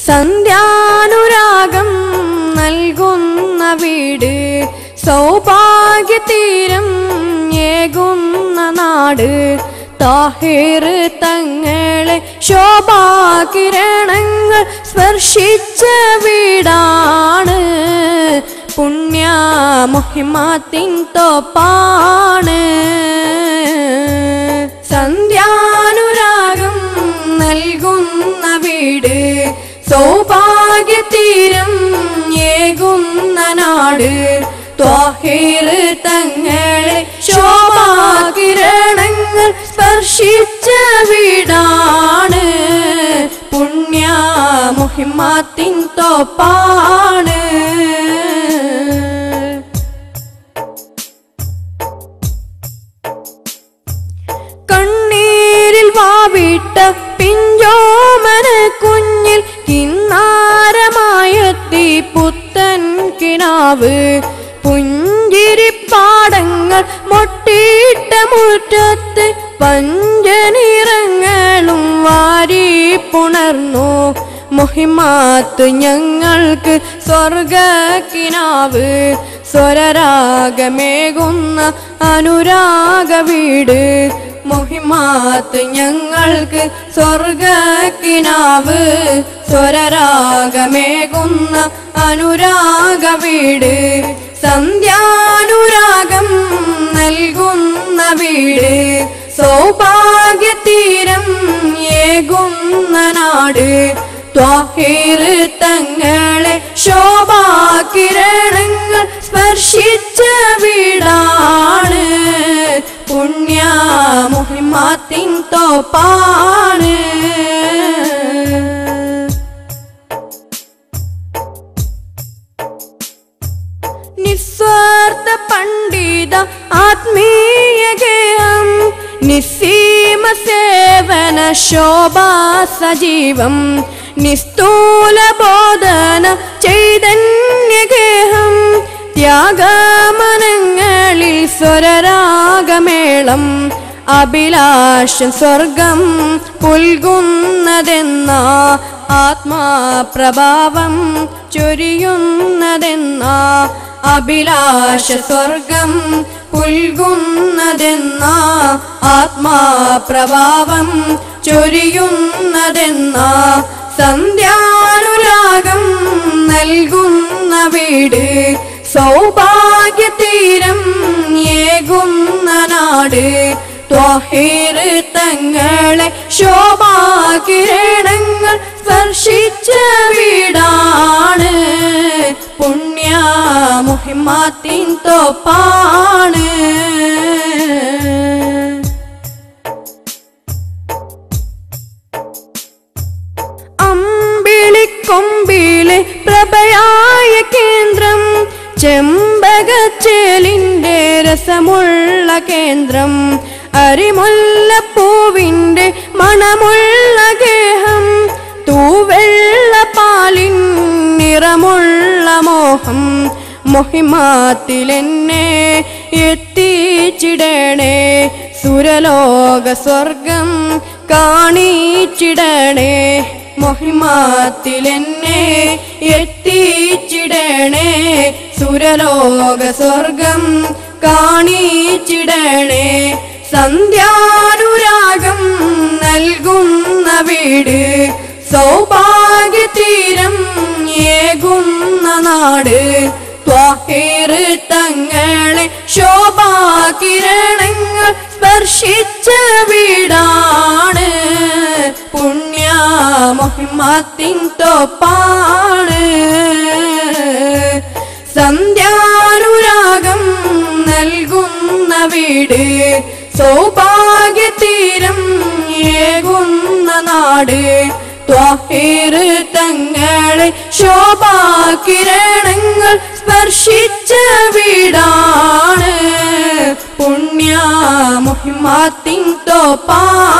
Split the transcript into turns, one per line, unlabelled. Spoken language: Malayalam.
സന്ധ്യാനുരാഗം നൽകുന്ന വീട് സൗഭാഗ്യതീരം ഏകുന്ന നാട് താഹിർ തങ്ങളെ ശോഭാകിരണങ്ങൾ സ്പർശിച്ച വീടാണ് പുണ്യ മുഹിമാത്തിൻ തോപ്പാണ് സന്ധ്യാനുരാഗം നൽകുന്ന വീട് സൗഭാഗ്യതീരം ഏകുന്ന നാട് ത്വാഹിർ തങ്ങളെ ശോഭാകിരണങ്ങൾ സ്പർശിച്ച വീടാണ് പുണ്യ മുഹിമാത്തിൻ തോപ്പാണ് കണ്ണീരിൽ വാവിട്ട പിഞ്ചോമന കുഞ്ഞിൽ കിന്നാരമായെത്തി പുത്തൻ കിനാവ് പുഞ്ചിരിപ്പാടങ്ങൾ മൊട്ടിയിട്ട മുറ്റത്ത് പഞ്ചനിറങ്ങളും വാരി പുണർന്നു മുഹിമാത്ത് ഞങ്ങൾക്ക് സ്വർഗക്കിനാവ് സ്വരരാഗമേകുന്ന അനുരാഗ വീട് മുഹിമാത്ത് ഞങ്ങൾക്ക് സ്വർഗക്കിനാവ് സ്വരരാഗമേകുന്ന അനുരാഗ വീട് സന്ധ്യാനുരാഗം നൽകുന്ന വീട് സൗഭാഗ്യതീരം ഏകുന്ന നാട് ത്വാഹിർ തങ്ങളെ ശോഭാകിരണങ്ങൾ സ്പർശിച്ച വീടാണ് പുണ്യ മുഹിമാത്തിൻ തോപ്പാണ് നിസ്വാർത്ഥ പണ്ഡിത ആത്മീയ ഗേഹം നിസ്സീമ സേവന ശോഭാ സജീവം നിസ്തൂല ബോധന ചൈതന്യഗേഹം ത്യാഗമനങ്ങളിൽ സ്വരരാഗമേളം അഭിലാഷം സ്വർഗം പുൽകുന്നതെന്ന ആത്മാപ്രഭാവം ചൊരിയുന്നതെന്ന അഭിലാഷ സ്വർഗം പുൽകുന്നതെന്ന ആത്മാപ്രഭാവം ചൊരിയുന്നതെന്ന സന്ധ്യാനുരാഗം നൽകുന്ന വീട് സൗഭാഗ്യതീരം ഏകുന്ന നാട് ത്വാഹിർ തങ്ങളെ ശോഭാകിരണങ്ങൾ സ്പർശിച്ച വീടാണ് പുണ്യ മുഹിമാത്തിൻ തോപ്പാണ് അമ്പിളിക്കൊമ്പിലെ പ്രഭയായ കേന്ദ്രം ചെമ്പകച്ചേലിന്റെ രസമുള്ള കേന്ദ്രം അരിമുല്ലപ്പൂവിന്റെ മണമുള്ള ഗേഹം തൂവെള്ള പാലിൻ നിറമുള്ള മോഹം മൊഹിമാത്തിലെന്നെ എത്തിച്ചിടണേ സുരലോക സ്വർഗം കാണിച്ചിടണേ മൊഹിമാത്തിലെന്നെ എത്തിച്ചിടണേ സുരലോക സ്വർഗം കാണിച്ചിടണേ സന്ധ്യാനുരാഗം നൽകുന്ന വീട് സൗഭാഗ്യതീരം ഏകുന്ന നാട് ത്വാഹിർ തങ്ങളെ ശോഭാകിരണങ്ങൾ സ്പർശിച്ച വീടാണ് പുണ്യ മഹിമാത്തിൻ തോപ്പാണ് സന്ധ്യാനുരാഗം നൽകുന്ന വീട് സൗഭാഗ്യതീരം ഏകുന്ന നാട് ത്വാഹിർ തങ്ങളെ ശോഭാകിരണങ്ങൾ സ്പർശിച്ച വീടാണ് പുണ്യ മുഹിമാത്തിൻ തോപ്പാണ്